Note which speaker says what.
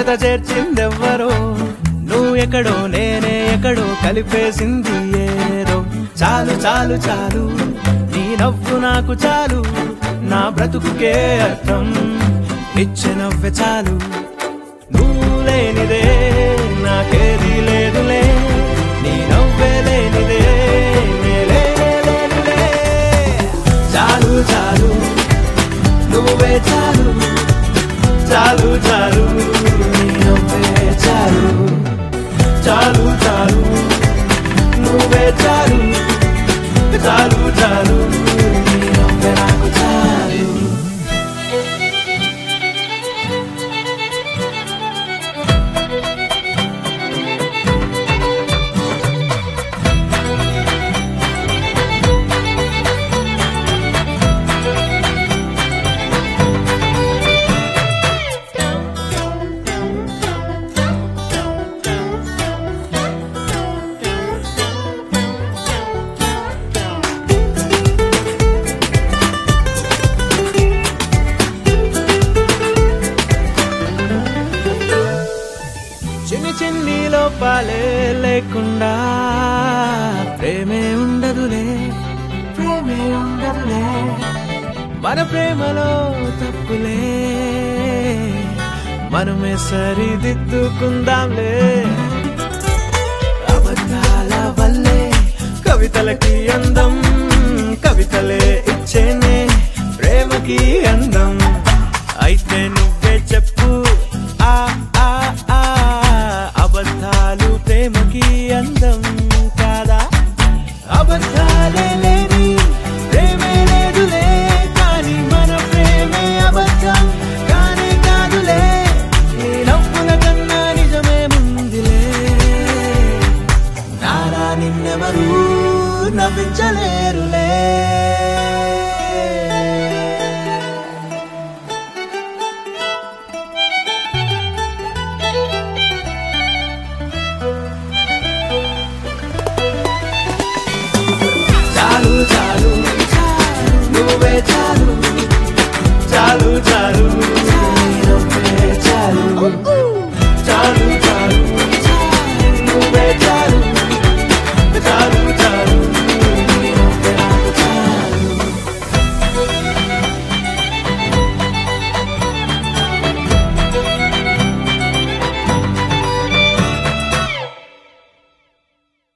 Speaker 1: జత చేర్చిందెవ్వరో నువ్వు ఎక్కడో నేనే ఎక్కడో కలిపేసింది ఏదో చాలు చాలు చాలు నీ నవ్వు నాకు చాలు నా బ్రతుకుకే అర్థం ఇచ్చే నవ్వె చాలు నువ్వు లేనిదే నాకేది లేదులే నీ నవ్వే లేనిదే నేలే లేనులే చాలు చాలు నువ్వే చాలు చాలు చాలు నీ నవ్వే చాలు చాలు చాలు నువ్వే చాలు చాలు చాలు నీ నవ్వే నాకు చాలు చిన్ని చిన్ని లోపాలే లేకుండా ప్రేమే ఉండదులే ప్రేమే ఉండదులే మన ప్రేమలో తప్పులే మనమే సరిదిద్దుకుందాంలే అబద్ధాల వల్లే కవితలకి అందం కవితలే ఇచ్చేనే ప్రేమకి